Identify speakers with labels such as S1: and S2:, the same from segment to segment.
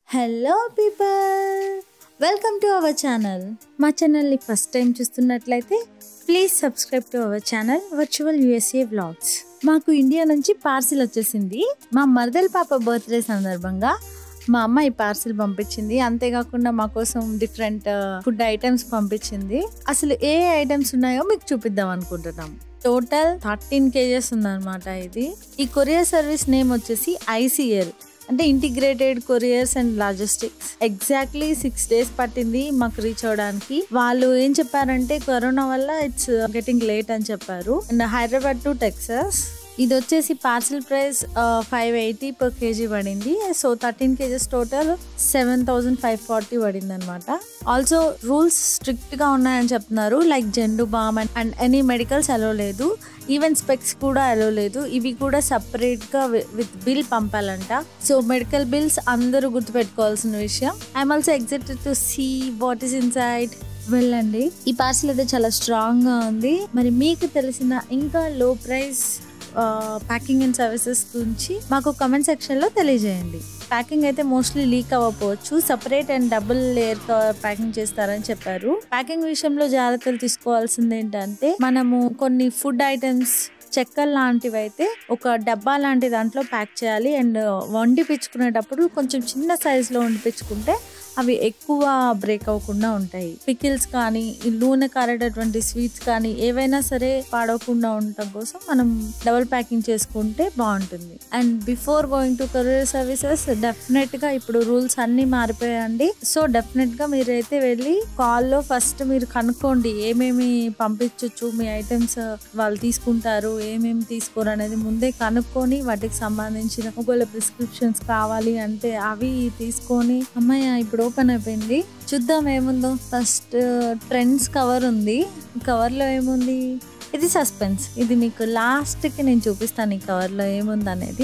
S1: hello people welcome to our channel మా ఛానల్ని first time చూస్తున్నట్లయితే please subscribe to our channel virtual USA vlogs మాకు India నుంచి parcel వచ్చేసింది మా మరదల పాప బర్త్డే సందర్భంగా మా అమ్మ ఈ పార్సిల్ పంపించింది అంతేకాకుండా మా కోసం డిఫరెంట్ ఫుడ్ ఐటమ్స్ పంపించింది అసలు ఏ ఐటమ్స్ ఉన్నాయో మీకు చూపిద్దాం అనుకుంటున్నాం టోటల్ థర్టీన్ కేజెస్ ఉందన్నమాట ఇది ఈ కొరియర్ సర్వీస్ నేమ్ వచ్చేసి ఐసీఎల్ అంటే integrated couriers and logistics exactly six days పట్టింది మాకు రీచ్ అవడానికి వాళ్ళు ఏం చెప్పారంటే కరోనా వల్ల ఇట్స్ గెటింగ్ లేట్ అని చెప్పారు అండ్ హైదరాబాద్ టు టెక్సస్ ఇది వచ్చేసి parcel price five eighty per kg పడింది so thirteen kgs total seven thousand five forty పడింది అనమాట ఆల్సో రూల్స్ స్ట్రిక్ట్ గా ఉన్నాయని చెప్తున్నారు like Zandu balm and and any medicals అలో లేదు ఈవెన్ స్పెక్స్ కూడా అలో లేదు ఇవి కూడా సపరేట్ గా విత్ బిల్ పంపాలంట సో మెడికల్ బిల్స్ అందరూ గుర్తుపెట్టుకోవాల్సిన విషయం I'm also excited to see what is inside వెళ్ళండి ఈ పార్సిల్ అయితే చాలా స్ట్రాంగ్ గా ఉంది మరి మీకు తెలిసిన ఇంకా లో ప్రైస్ ప్యాకింగ్ అండ్ సర్వీసెస్ గురించి మాకు కమెంట్ సెక్షన్ లో తెలియజేయండి ప్యాకింగ్ అయితే మోస్ట్లీ లీక్ అవ్వకపోవచ్చు separate and double layer packing చేస్తారని చెప్పారు ప్యాకింగ్ విషయంలో జాగ్రత్తలు తీసుకోవాల్సింది ఏంటంటే మనము కొన్ని ఫుడ్ ఐటమ్స్ చెక్కలు లాంటివి అయితే ఒక డబ్బా లాంటి దాంట్లో ప్యాక్ చేయాలి అండ్ వండి పిచ్చుకునేటప్పుడు కొంచెం చిన్న సైజులో వండి పిచ్చుకుంటే అవి ఎక్కువ బ్రేక్ అవ్వకుండా ఉంటాయి పికిల్స్ కానీ ఈ నూనె కారేటటువంటి స్వీట్స్ కానీ ఏవైనా సరే పాడవకుండా ఉండటం కోసం మనం డబుల్ ప్యాకింగ్ చేసుకుంటే బాగుంటుంది and before going to courier services definite గా ఇప్పుడు రూల్స్ అన్ని మారిపోయాయండి సో డెఫినెట్ గా మీరైతే వెళ్ళి కాల్లో ఫస్ట్ మీరు కనుక్కోండి ఏమేమి పంపించవచ్చు మీ ఐటమ్స్ వాళ్ళు తీసుకుంటారు ఏమేమి తీసుకోరు అనేది ముందే కనుక్కొని వాటికి సంబంధించిన ఒకవేళ ప్రిస్క్రిప్షన్స్ కావాలి అంటే అవి తీసుకొని అమ్మాయి ఇప్పుడు ఓపెన్ అయిపోయింది చూద్దాం ఏముందో ఫస్ట్ ట్రెండ్స్ కవర్ ఉంది కవర్ లో ఏముంది ఇది సస్పెన్స్ ఇది మీకు లాస్ట్ కి నేను చూపిస్తాను ఈ కవర్ లో ఏముంది అనేది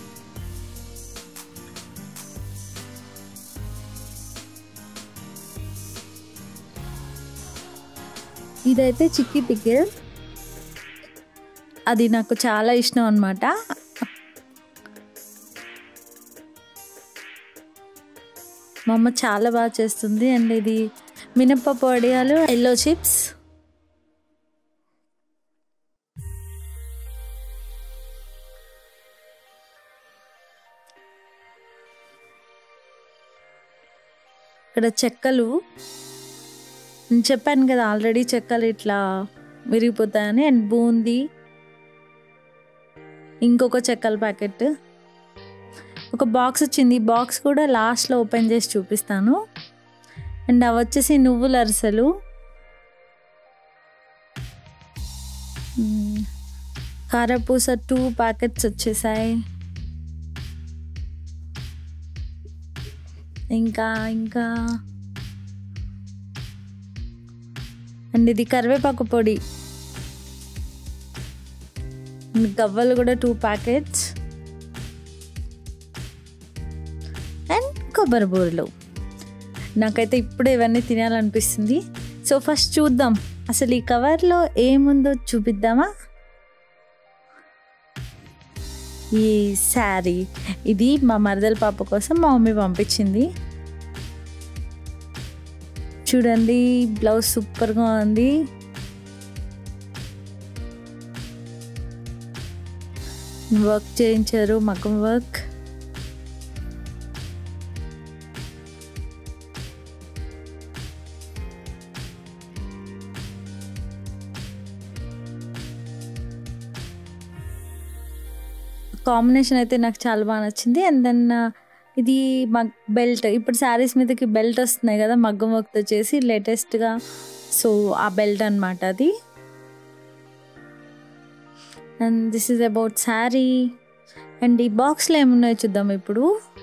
S1: ఇదైతే చిక్కీ పికిల్ అది నాకు చాలా ఇష్టం అనమాట మా అమ్మ చాలా బాగా చేస్తుంది అండ్ ఇది మినప్పప్పు వడియాలు ఎల్లో చిప్స్ ఇక్కడ చెక్కలు నేను చెప్పాను కదా ఆల్రెడీ చెక్కలు ఇట్లా విరిగిపోతాయని అండ్ బూందీ ఇంకొక చెక్కల ప్యాకెట్ ఒక బాక్స్ వచ్చింది బాక్స్ కూడా లాస్ట్లో ఓపెన్ చేసి చూపిస్తాను అండ్ అవి వచ్చేసి నువ్వుల అరిసెలు కారపూస టూ ప్యాకెట్స్ వచ్చేసాయి ఇంకా ఇంకా అండ్ ఇది కరివేపాకు పొడి గవ్వలు కూడా టూ ప్యాకెట్స్ అండ్ కొబ్బరి బూరలు నాకైతే ఇప్పుడే ఇవన్నీ తినాలనిపిస్తుంది సో ఫస్ట్ చూద్దాం అసలు ఈ కవర్లో ఏముందో చూపిద్దామా ఈ శారీ ఇది మా మరదల పాప కోసం మా మమ్మీ పంపించింది చూడండి బ్లౌజ్ సూపర్గా ఉంది వర్క్ చేయించారు మగం వర్క్ కాంబినేషన్ అయితే నాకు చాలా బాగా నచ్చింది అండ్ దెన్ ఇది మగ్ బెల్ట్ ఇప్పుడు శారీస్ మీదకి బెల్ట్ వస్తున్నాయి కదా మగ్గం వర్క్తో చేసి లేటెస్ట్గా సో ఆ బెల్ట్ అనమాట అది and this is about sari and ఈ బాక్స్లో ఏమున్నాయో చూద్దాం ఇప్పుడు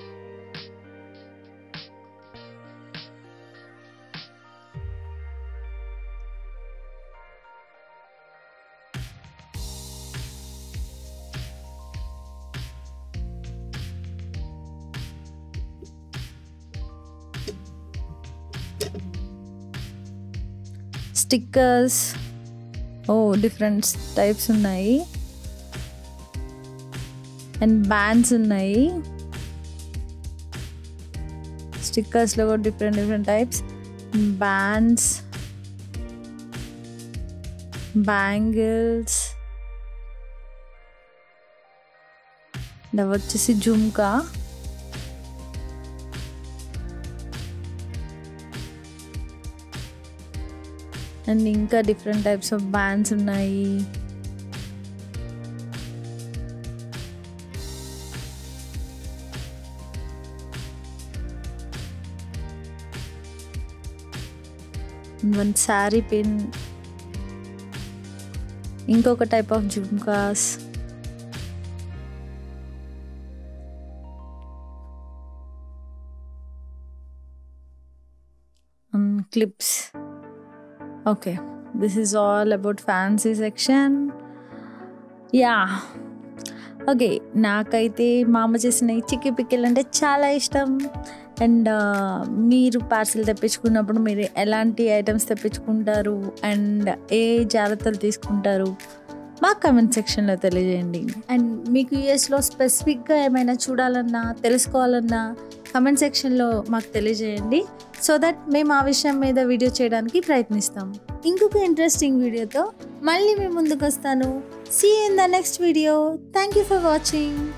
S1: స్టిక్కర్స్ ఓ డిఫరెంట్ టైప్స్ ఉన్నాయి అండ్ బ్యాండ్స్ ఉన్నాయి స్టిక్కర్స్లో కూడా different different types bands bangles ఇది వచ్చేసి జుమ్కా అండ్ ఇంకా డిఫరెంట్ టైప్స్ ఆఫ్ బ్యాండ్స్ ఉన్నాయి వన్ శారీ పిన్ ఇంకొక type of jhumkas clips okay this is all about fancy section yeah okay నాకైతే మా అమ్మ చేసిన ఈ చిక్కి పిక్కిల్ అంటే చాలా ఇష్టం అండ్ మీరు పార్సిల్ తెప్పించుకున్నప్పుడు మీరు ఎలాంటి ఐటమ్స్ తెప్పించుకుంటారు అండ్ ఏ జాగ్రత్తలు తీసుకుంటారు మాకు కమెంట్ సెక్షన్లో తెలియజేయండి అండ్ మీకు యూఎస్లో స్పెసిఫిక్గా ఏమైనా చూడాలన్నా తెలుసుకోవాలన్నా కమెంట్ సెక్షన్లో మాకు తెలియజేయండి సో దట్ మేము ఆ విషయం మీద వీడియో చేయడానికి ప్రయత్నిస్తాం ఇంకొక ఇంట్రెస్టింగ్ వీడియోతో మళ్ళీ మేము ముందుకు వస్తాను see in the next video thank you for watching